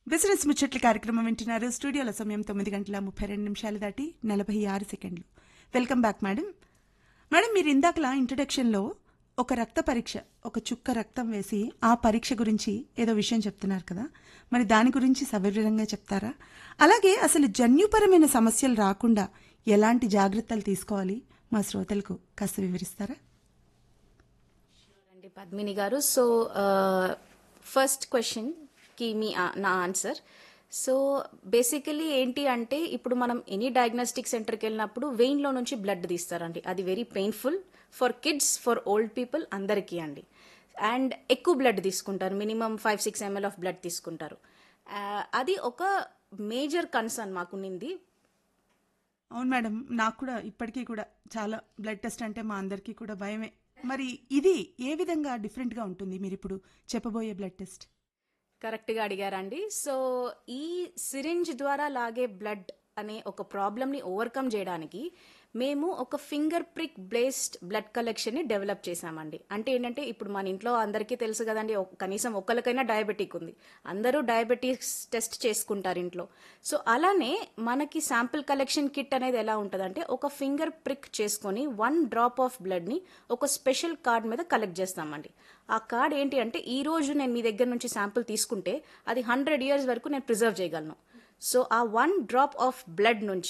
business ముచ్చట్ల కార్యక్రమం వింటున్నారు స్టూడియోల సమయం తొమ్మిది గంటల ముప్పై రెండు నిమిషాలు దాటి నలభై ఆరు సెకండ్లు వెల్కమ్ బ్యాక్ మేడం మేడం మీరు ఇందాకలా ఇంట్రడక్షన్లో ఒక రక్త పరీక్ష ఒక చుక్క రక్తం వేసి ఆ పరీక్ష గురించి ఏదో విషయం చెప్తున్నారు కదా మరి దాని గురించి సవివరంగా చెప్తారా అలాగే అసలు జన్యుపరమైన సమస్యలు రాకుండా ఎలాంటి జాగ్రత్తలు తీసుకోవాలి మా శ్రోతలకు కాస్త వివరిస్తారా అండి పద్మిని గారు సో ఫస్ట్ క్వశ్చన్కి మీ ఆ- నా ఆన్సర్ సో బేసికలీ ఏంటి అంటే ఇప్పుడు మనం ఎనీ డయాగ్నోస్టిక్ సెంటర్కి వెళ్ళినప్పుడు వెయిన్లో నుంచి బ్లడ్ తీస్తారండి అది very painful for kids for old people అందరికీ అండి అండ్ ఎక్కువ బ్లడ్ తీసుకుంటారు minimum five six ML of blood తీసుకుంటారు ఆ, అది ఒక మేజర్ కన్సర్న్ మాకున్నింది అవును మేడం నాకు కూడా ఇప్పటికీ కూడా చాలా బ్లడ్ టెస్ట్ అంటే మా అందరికీ కూడా భయమే మరి ఇది ఏ విధంగా డిఫరెంట్గా ఉంటుంది మీరు ఇప్పుడు చెప్పబోయే బ్లడ్ టెస్ట్ కరెక్ట్గా అడిగారండి సో ఈ సిరింజ్ ద్వారా లాగే బ్లడ్ అనే ఒక ప్రాబ్లమ్ని ఓవర్కమ్ చేయడానికి మేము ఒక ఫింగర్ ప్రిక్ బ్లేస్డ్ బ్లడ్ కలెక్షన్ని డెవలప్ చేశామండి అంటే ఏంటంటే ఇప్పుడు మన ఇంట్లో అందరికీ తెలుసు కదండి ఒక- కనీసం ఒక్కరికైనా డయాబెటిక్ ఉంది అందరూ డయాబెటిక్స్ టెస్ట్ చేసుకుంటారు ఇంట్లో సో అలానే మనకి శాంపిల్ కలెక్షన్ కిట్ అనేది ఎలా ఉంటుందంటే ఒక ఫింగర్ ప్రిక్ చేసుకొని వన్ డ్రాప్ ఆఫ్ బ్లడ్ని ఒక స్పెషల్ కార్డ్ మీద కలెక్ట్ చేస్తామండి ఆ కార్డ్ ఏంటి అంటే ఈ రోజు నేను మీ దగ్గర నుంచి శాంపుల్ తీసుకుంటే అది హండ్రెడ్ ఇయర్స్ వరకు నేను ప్రిజర్వ్ చేయగలను సో ఆ వన్ డ్రాప్ ఆఫ్ బ్లడ్ నుంచి